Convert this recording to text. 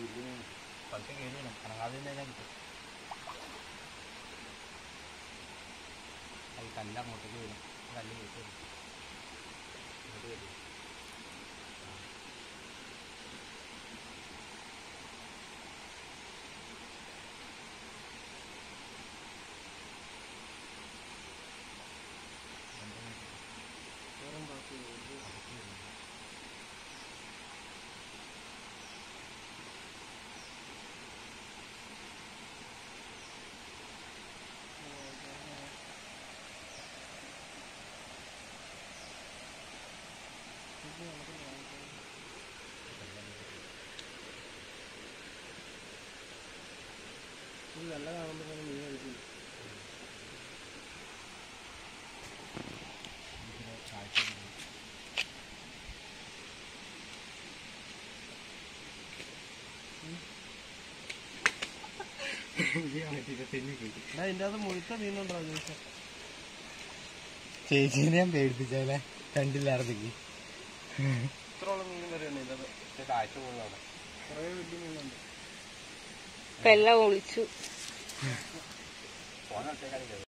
കുറച്ച് കയറി വേണം അനങ്ങാതെ നിന്ന് കഴിഞ്ഞാൽ കിട്ടും അത് കല്ല് അങ്ങോട്ടേക്ക് വീഴും കല്ല് വീട്ടിൽ വരും ഇങ്ങോട്ട് വരും വെള്ളം കാണുമ്പോൾ തന്നെ മീൻ കഴിക്കും ഇതിന് കാഴ്ച ഇല്ല. അതിൻ്റെ അത് മുഴുത്ത മീനുണ്ടോ ചോദിച്ചാൽ ചേച്ചീനെ ഞാൻ പേടിപ്പിച്ചാലേ കണ്ടില്ലായിരുന്നെങ്കിൽ ഇത്രോളം മീൻ വരെയാണ് ഇതിൻ്റെ കാഴ്ച പോകുന്നതാണ് കുറേ വലിയ മീനുണ്ട് ഇപ്പൊ എല്ലാം ഒളിച്ചു ഫോൺ അടുത്തേക്കാണെങ്കിൽ